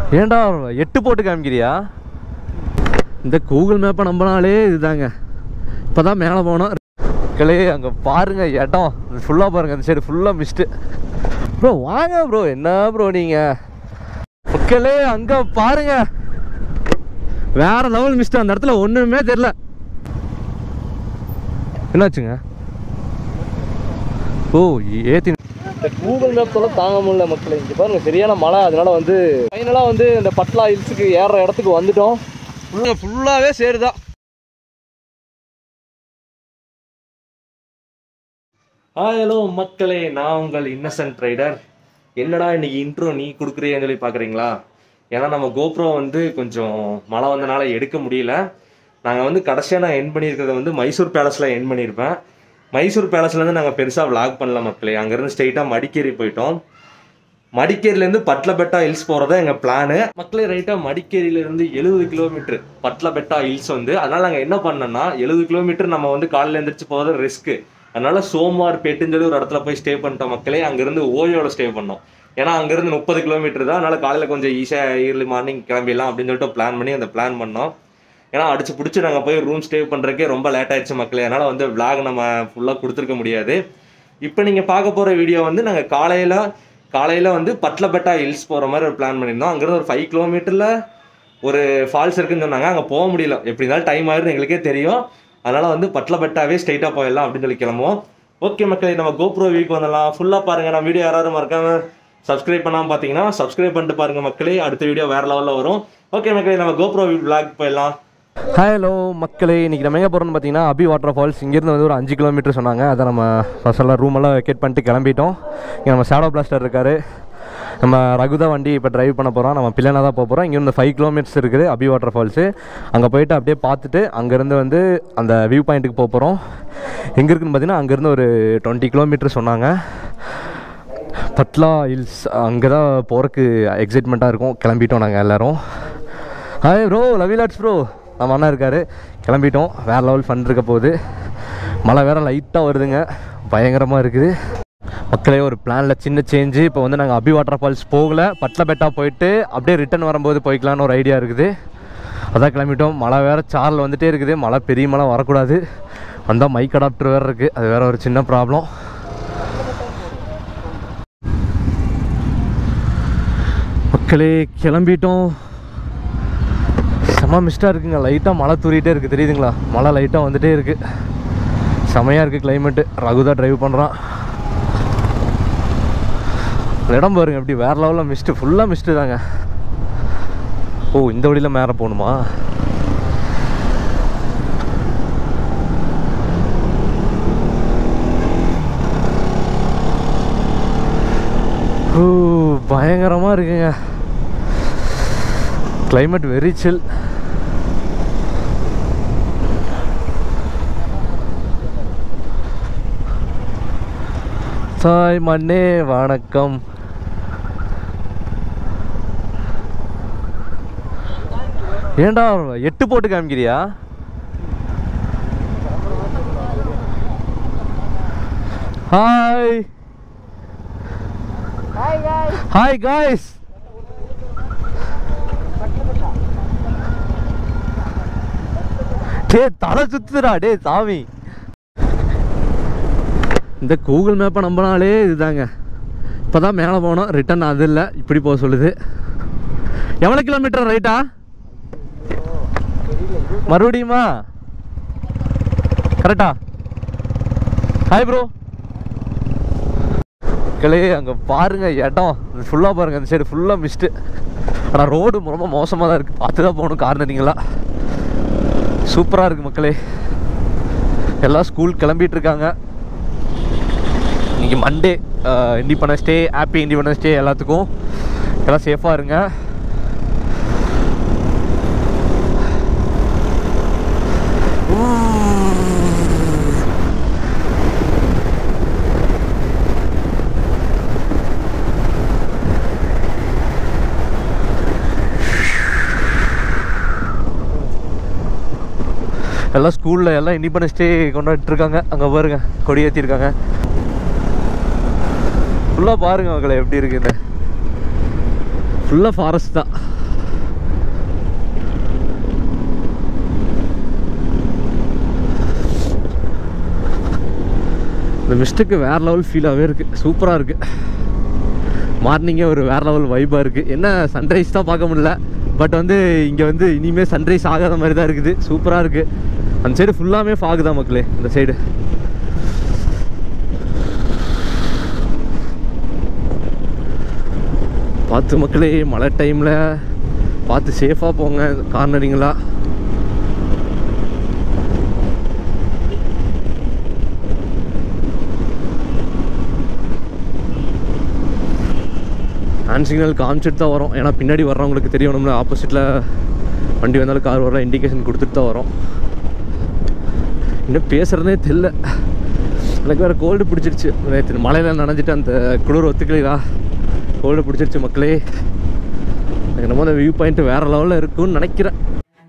ஏன்டா எட்டு போட்டு காமிக்கிறியா இந்த கூகுள் மேப்பை நம்பினாலே இதுதாங்க இப்போதான் மேலே போனோம் மக்களே அங்கே பாருங்க இடம் ஃபுல்லாக பாருங்க அந்த சைடு ஃபுல்லாக மிஸ்ட்டு ப்ரோ வாங்க ப்ரோ என்ன ப்ரோ நீங்கள் மக்களே அங்கே பாருங்க வேற லெவல் மிஸ்ட் அந்த இடத்துல ஒன்றுமே தெரில என்னாச்சுங்க ஓ ஏத்தி இந்த கூகுள் மேப்ஸோட தாங்க முடியல மக்களே இங்கே பாருங்க சரியான மழை அதனால வந்து ஃபைனலாக வந்து இந்த பட்லா ஹில்ஸுக்கு ஏறுற இடத்துக்கு வந்துட்டோம் ஃபுல்லாக ஃபுல்லாகவே சேருதான் ஹாய் ஹலோ மக்களே நான் உங்கள் இன்னசென்ட் ரைடர் என்னடா இன்னைக்கு இன்ட்ரோ நீ கொடுக்குறியன்னு சொல்லி பார்க்குறீங்களா ஏன்னா நம்ம கோப்ரோ வந்து கொஞ்சம் மழை வந்தனால எடுக்க முடியல நாங்கள் வந்து கடைசியாக நான் என் பண்ணியிருக்கிறத வந்து மைசூர் பேலஸில் என் பண்ணியிருப்பேன் மைசூர் பேலஸ்லேருந்து நாங்கள் பெருசாக vlog பண்ணல மக்களே அங்கேருந்து ஸ்ட்ரெயிட்டாக மடிக்கேரி போயிட்டோம் மடிக்கேரியிலேருந்து பட்லபெட்டா ஹில்ஸ் போகிறதா எங்கள் பிளானு மக்களே ரைட்டாக மடிக்கேரியிலேருந்து எழுபது கிலோமீட்டர் பட்லபெட்டா ஹில்ஸ் வந்து அதனால் நாங்கள் என்ன பண்ணோம்னா எழுபது கிலோமீட்டர் நம்ம வந்து காலையில் எழுந்திரிச்சு போகிறது ரிஸ்க்கு அதனால சோம்வார் பேட்டுன்னு சொல்லி ஒரு இடத்துல போய் ஸ்டே பண்ணிட்டோம் மக்களே அங்கேருந்து ஓயோட ஸ்டே பண்ணோம் ஏன்னா அங்கேருந்து முப்பது கிலோமீட்டர் தான் அதனால காலையில் கொஞ்சம் ஈஸியாக ஏர்லி மார்னிங் கிளம்பிடலாம் அப்படின்னு சொல்லிட்டு பிளான் பண்ணி அந்த பிளான் பண்ணோம் ஏன்னா அடிச்சு பிடிச்சி நாங்கள் போய் ரூம் ஸ்டே பண்ணுறதுக்கே ரொம்ப லேட் ஆயிடுச்சு மக்களே அதனால் வந்து vlog நம்ம ஃபுல்லாக கொடுத்துருக்க முடியாது இப்போ நீங்கள் பார்க்க போகிற வீடியோ வந்து நாங்கள் காலையில் காலையில் வந்து பட்லபெட்டா ஹில்ஸ் போகிற மாதிரி ஒரு பிளான் பண்ணியிருந்தோம் அங்கேருந்து ஒரு ஃபைவ் கிலோமீட்டரில் ஒரு ஃபால்ஸ் இருக்குன்னு சொன்னாங்க அங்கே போக முடியல எப்படி இருந்தாலும் டைம் ஆயிரும் எங்களுக்கே தெரியும் அதனால் வந்து பட்லபெட்டாவே ஸ்ட்ரைட்டாக போயிடலாம் அப்படின்னு சொல்லி கிளம்புவோம் ஓகே மக்களே நம்ம கோப்ரோ வீக் வந்துடலாம் ஃபுல்லாக பாருங்கள் நம்ம வீடியோ யாராவது மறக்காம சப்ஸ்கிரைப் பண்ணாமல் பார்த்தீங்கன்னா சப்ஸ்கிரைப் பண்ணிட்டு பாருங்க மக்களே அடுத்த வீடியோ வேறு லெவலில் வரும் ஓகே மக்களே நம்ம கோப்ரோ vlog போயிடலாம் ஹாய் ஹலோ மக்களே இன்றைக்கி நம்ம எங்கே போகிறோம்னு பார்த்தீங்கன்னா அபி வாட்டர் ஃபால்ஸ் இங்கேருந்து வந்து ஒரு அஞ்சு கிலோமீட்டர் சொன்னாங்க அதை நம்ம ஃபர்ஸ்டெல்லாம் ரூமெல்லாம் வெக்கேட் பண்ணிட்டு கிளம்பிட்டோம் இங்கே நம்ம ஷேடோ பிளாஸ்டர் இருக்காரு நம்ம ரகுதா வண்டி இப்போ டிரைவ் பண்ண போகிறோம் நம்ம பிள்ளைனா தான் போக போகிறோம் இங்கேருந்து ஃபைவ் கிலோமீட்டர்ஸ் இருக்குது அபி வாட்டர் ஃபால்ஸு அங்கே போயிட்டு அப்படியே பார்த்துட்டு அங்கேருந்து வந்து அந்த வியூ பாயிண்ட்டுக்கு போக போகிறோம் எங்கே இருக்குன்னு பார்த்தீங்கன்னா அங்கேருந்து ஒரு டுவெண்ட்டி கிலோமீட்டர் சொன்னாங்க பட்லா ஹில்ஸ் அங்கே தான் போகிறக்கு எக்ஸைட்மெண்ட்டாக இருக்கும் கிளம்பிட்டோம் நாங்கள் எல்லோரும் ஹாய் ப்ரோ லவிலாட்ஸ் ப்ரோ நம்ம அண்ணா இருக்கார் கிளம்பிட்டோம் வேறு லெவல் ஃபன் இருக்க போகுது மழை வேறு லைட்டாக வருதுங்க பயங்கரமாக இருக்குது மக்களே ஒரு பிளானில் சின்ன சேஞ்சு இப்போ வந்து நாங்கள் அபி வாட்டர் ஃபால்ஸ் போகல பட்லபெட்டா போயிட்டு அப்படியே ரிட்டர்ன் வரும்போது போய்க்கலான்னு ஒரு ஐடியா இருக்குது அதான் கிளம்பிட்டோம் மழை வேறு சாரில் வந்துட்டே இருக்குது மழை பெரிய மழை வரக்கூடாது வந்தால் மைக் அடாப்டர் வேறு இருக்குது அது வேறு ஒரு சின்ன ப்ராப்ளம் மக்களே கிளம்பிட்டோம் செம்ம மிஸ்டாக இருக்குங்க லைட்டாக மழை தூரிட்டே இருக்குது தெரியுதுங்களா மழை லைட்டாக வந்துட்டே இருக்குது செமையாக இருக்குது கிளைமேட்டு ரகுதா டிரைவ் பண்ணுறான் இடம் பாருங்க எப்படி வேறு லெவலில் மிஸ்ட்டு ஃபுல்லாக மிஸ்ட்டு தாங்க ஓ இந்த வழியில் மேலே போகணுமா ஓ பயங்கரமாக இருக்குங்க climate வெரி சில் சாய் மண்ணே வணக்கம் ஏன்டா எட்டு போட்டு காமிக்கிறியா ஹாய் ஹாய் காய்ஸ் டே தலை சுத்துடா டே சாமி இந்த கூகுள் மேப்பை நம்பினாலே இதுதாங்க இப்போ தான் மேலே போனோம் ரிட்டர்ன் அது இல்லை இப்படி போக சொல்லுது எவ்வளோ கிலோமீட்டர் ரைட்டா மறுபடியுமா கரெக்டா ஹாய் ப்ரோ கிளே அங்கே பாருங்க இடம் ஃபுல்லாக பாருங்க அந்த சைடு ஃபுல்லாக மிஸ்ட்டு ஆனால் ரோடு ரொம்ப மோசமாக தான் இருக்குது பார்த்து தான் போகணும் கார்னரிங்களா சூப்பராக இருக்குது மக்களே எல்லாம் ஸ்கூல் கிளம்பிட்டு இருக்காங்க இன்னைக்கு Monday Independence Day happy Independence Day எல்லாத்துக்கும் எல்லாம் சேஃபாக இருங்க எல்லாம் ஸ்கூலில் எல்லாம் இண்டிபெண்டன்ஸ் டே கொண்டாடிட்டு இருக்காங்க அங்கே பாருங்க கொடி ஏற்றிருக்காங்க ஃபுல்லாக பாருங்க மக்களை எப்படி இருக்குன்னு ஃபுல்லாக ஃபாரஸ்ட் தான் இந்த மிஸ்ட்டுக்கு வேறு லெவல் ஃபீலாகவே இருக்குது சூப்பராக இருக்குது மார்னிங்கே ஒரு வேறு லெவல் வைப்பாக இருக்குது என்ன சன்ரைஸ் தான் பார்க்க முடியல பட் வந்து இங்கே வந்து இனிமேல் சன்ரைஸ் ஆகாத மாதிரி தான் இருக்குது சூப்பராக இருக்குது அந்த சைடு ஃபுல்லாமே ஃபாகு தான் மக்களே இந்த சைடு பார்த்து மக்களே மழை டைமில் பார்த்து சேஃபாக போங்க கார்னரிங்களா ஹேண்ட் சிக்னல் காமிச்சிட்டு தான் வரும் ஏன்னா பின்னாடி வர்றவங்களுக்கு தெரியணும்ல ஆப்போசிட்டில் வண்டி வந்தாலும் கார் வர இண்டிகேஷன் கொடுத்துட்டு தான் வரும் இன்னும் பேசுகிறதே தெரில எனக்கு வேறு கோல்டு பிடிச்சிருச்சு நேற்று மழையில் நனைஞ்சிட்டு அந்த குளிர் ஒத்துக்கலையா கோல்டு பிடிச்சிருச்சு மக்களே எனக்கு நம்ம அந்த வியூ பாயிண்ட் வேறு லெவலில் இருக்கும்னு நினைக்கிறேன்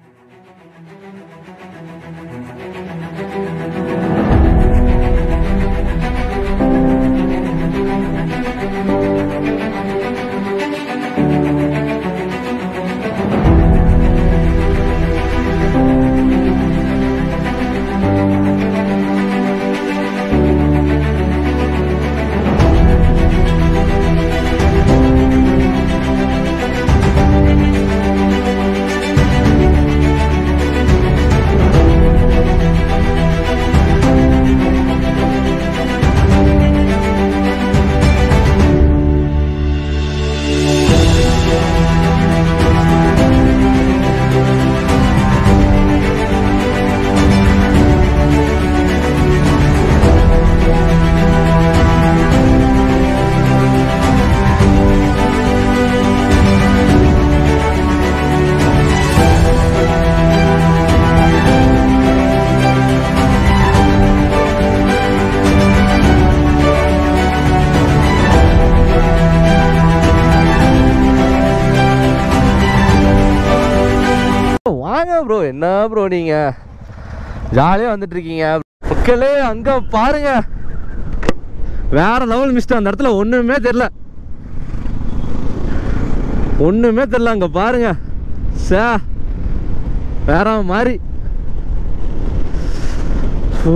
வாங்க ப்ரோ என்ன ப்ரோ நீங்க ஜாலியாக வந்துட்டு இருக்கீங்க மக்களே அங்க பாருங்க வேற லெவல் மிஸ்டர் அந்த இடத்துல ஒண்ணுமே தெரியல ஒண்ணுமே தெரியல அங்க பாருங்க சே வேற மாதிரி ஓ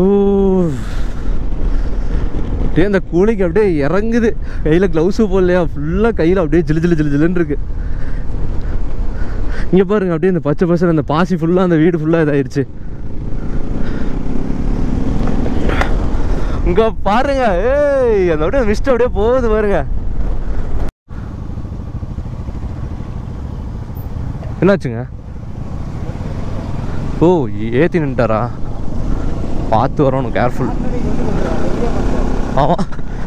அப்படியே அந்த கூலிக்கு அப்படியே இறங்குது கையில் க்ளவுஸு போடலையா ஃபுல்லாக கையில் அப்படியே ஜிலு ஜிலு ஜிலு ஜிலுன்னு இருக்கு இங்கே பாருங்க அப்படியே இந்த பச்சை பசங்க அந்த பாசி ஃபுல்லாக அந்த வீடு ஃபுல்லாக இதாயிருச்சு இங்க பாருங்க ஏய் அந்த அப்படியே மிஸ்ட் அப்படியே போகுது பாருங்க என்னாச்சுங்க ஓ ஏத்தி நின்ட்டாரா பார்த்து வரணும் கேர்ஃபுல் ஆமா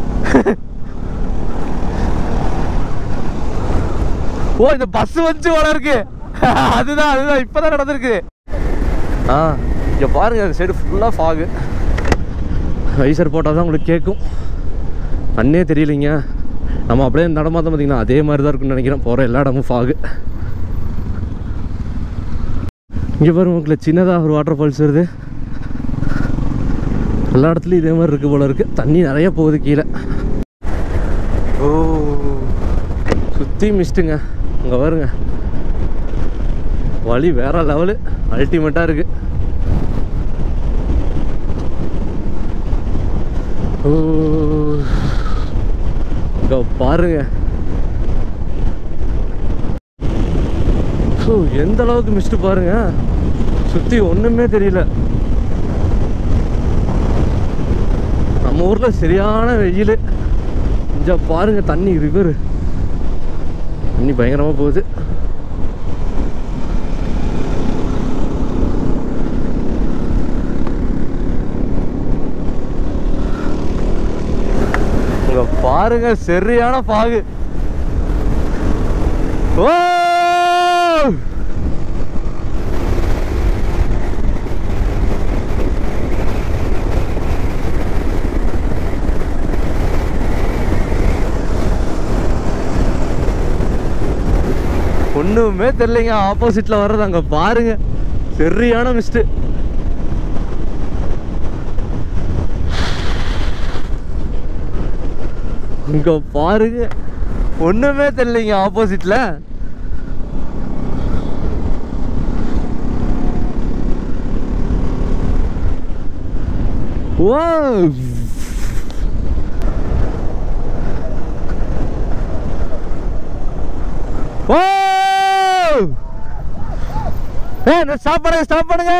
ஓ இந்த பஸ் வந்து வர இருக்கு அதுதான் அதுதான் இப்பதான் நடந்திருக்கு ஆ இங்க பாருங்க அந்த சைடு ஃபுல்லாக ஃபாகு வைசர் போட்டால் தான் உங்களுக்கு கேட்கும் அண்ணே தெரியலைங்க நம்ம அப்படியே நடமாத்தம் பார்த்தீங்கன்னா அதே மாதிரி தான் இருக்குன்னு நினைக்கிறேன் போகிற எல்லா இடமும் ஃபாகு இங்கே பாருங்க உங்களுக்கு சின்னதாக ஒரு வாட்டர் ஃபால்ஸ் வருது எல்லா இடத்துலையும் இதே மாதிரி இருக்குது போல இருக்குது தண்ணி நிறைய போகுது கீழே ஓ சுற்றி மிஸ்ட்டுங்க அங்கே பாருங்க வழி வேற லெவலு அல்டிமேட்டாக இருக்குது ஓ இங்க பாருங்க ஓ, எந்த அளவுக்கு மிஸ்ட் பாருங்க சுத்தி ஒண்ணுமே தெரியல நம்ம ஊர்ல சரியான வெயில் இங்க பாருங்க தண்ணி ரிவர் தண்ணி பயங்கரமா போகுது இங்க பாருங்க சரியான பாகு ஓ ஒண்ணுமே தெரியலைங்க ஆப்போசிட்ல வர்றது அங்க பாருங்க சரியான மிஸ்ட் இங்க பாருங்க ஒண்ணுமே தெரியலைங்க ஆப்போசிட்ல ஓ ஏ ஸ்டாப் பண்ணுங்க ஸ்டாப் பண்ணுங்க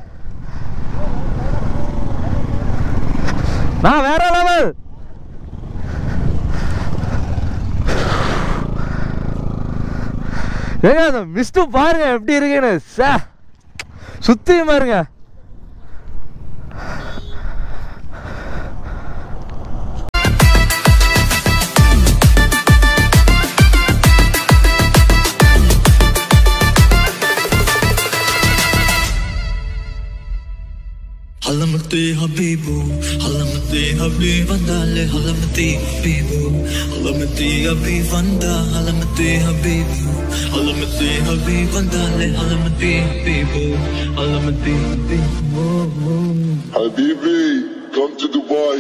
நான் வேற லெவல் ஏங்க அந்த மிஸ்டு பாருங்க எப்படி இருக்குன்னு சே சுத்தி பாருங்க حلمتي حبيبو حلمتي حبيب دالي حلمتي حبيبو حلمتي حبيب دا حلمتي حبيبو حلمتي حبيب دالي حلمتي حبيبو حلمتي حبيبو Habibi, come to Dubai.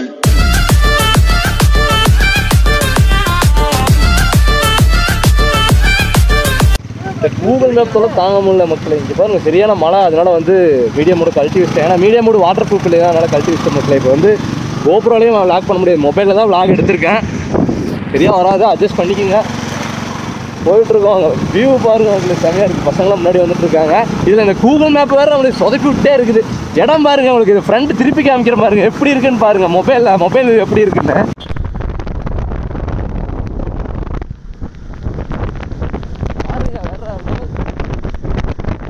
இந்த கூகுள் மேப் தொலை தாங்க முடியல மக்கள் இங்கே பாருங்க சரியான மழை அதனால வந்து மீடியம் மோடு கழட்டி வச்சிட்டேன் ஏன்னா மீடியம் மோடு வாட்டர் ப்ரூஃப் இல்லையா அதனால கழட்டி வச்சிட்டேன் மக்கள் இப்போ வந்து கோப்ரோலையும் லாக் பண்ண முடியாது மொபைலில் தான் லாக் எடுத்திருக்கேன் சரியா வராது அட்ஜஸ்ட் பண்ணிக்கோங்க போயிட்டு இருக்கோம் வியூ பாருங்க உங்களுக்கு செமையாக இருக்குது பசங்களாம் முன்னாடி வந்துட்டு இருக்காங்க இதில் இந்த கூகுள் மேப் வேறு நம்மளுக்கு சொதப்பி விட்டே இருக்குது இடம் பாருங்க உங்களுக்கு இது ஃப்ரண்ட் திருப்பி காமிக்கிற பாருங்க எப்படி இருக்குன்னு பாருங்க மொபைலில் மொபைல் எப்படி இருக்குன்னு பாருங்க வேற level.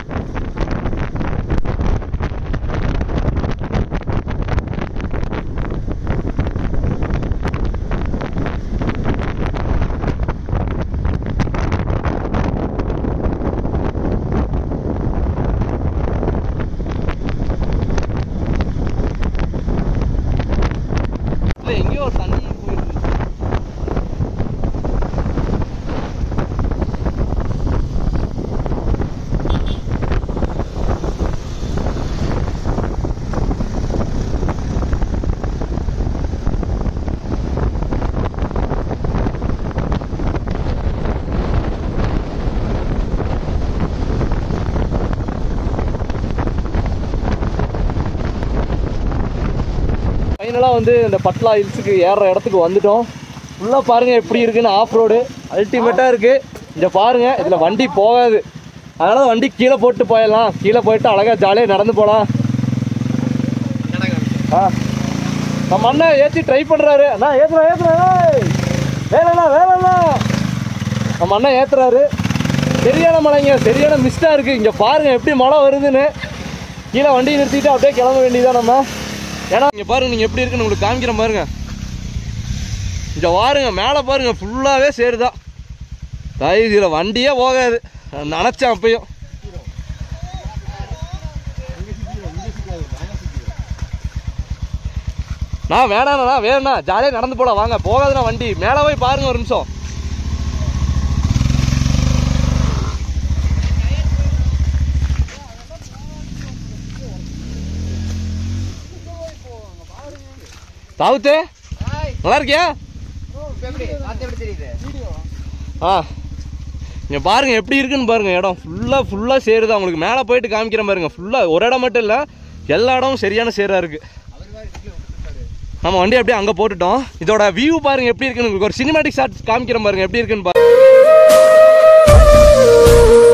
இல்ல எங்கேயோ ஒரு தண்ணி போயிட்டு ஃபைனலாக வந்து இந்த பட்லா ஹில்ஸுக்கு ஏறுற இடத்துக்கு வந்துட்டோம் ஃபுல்லாக பாருங்கள் எப்படி இருக்குன்னு ஆஃப் ரோடு அல்டிமேட்டாக இருக்குது இங்கே பாருங்கள் இதில் வண்டி போகாது அதனால் வண்டி கீழே போட்டு போயிடலாம் கீழே போயிட்டு அழகாக ஜாலியாக நடந்து போகலாம் ஆ நம்ம அண்ணன் ஏற்றி ட்ரை பண்ணுறாரு அண்ணா ஏற்றுறேன் ஏற்றுறேன் வேலைண்ணா வேலைண்ணா நம்ம அண்ணன் ஏற்றுறாரு சரியான மழைங்க சரியான மிஸ்டாக இருக்குது இங்கே பாருங்கள் எப்படி மழை வருதுன்னு கீழே வண்டி நிறுத்திட்டு அப்படியே கிளம்ப வேண்டியதான் நம்ம ஏன்னா இங்கே பாருங்க நீங்கள் எப்படி இருக்குன்னு உங்களுக்கு காமிக்கிறேன் பாருங்க இங்கே பாருங்க மேலே பாருங்க ஃபுல்லாகவே சேருதான் தாய் இதில் வண்டியே போகாது நான் நினச்சேன் அப்பயும் நான் வேணாண்ணா வேணா ஜாலியாக நடந்து போலாம் வாங்க போகாதுண்ணா வண்டி மேலே போய் பாருங்க ஒரு நிமிஷம் தாவுத்து நல்லா இருக்கியா ஆ இங்கே பாருங்க எப்படி இருக்குன்னு பாருங்க இடம் ஃபுல்லாக ஃபுல்லாக சேருதான் உங்களுக்கு மேலே போயிட்டு காமிக்கிறேன் பாருங்க ஃபுல்லாக ஒரு இடம் மட்டும் இல்லை எல்லா இடமும் சரியான சேராக இருக்கு நம்ம வண்டி அப்படியே அங்கே போட்டுட்டோம் இதோட வியூ பாருங்க எப்படி இருக்குன்னு உங்களுக்கு ஒரு சினிமாட்டிக் ஷாட் காமிக்கிறேன் பாருங்க எப்படி இருக்குன்னு பாருங்க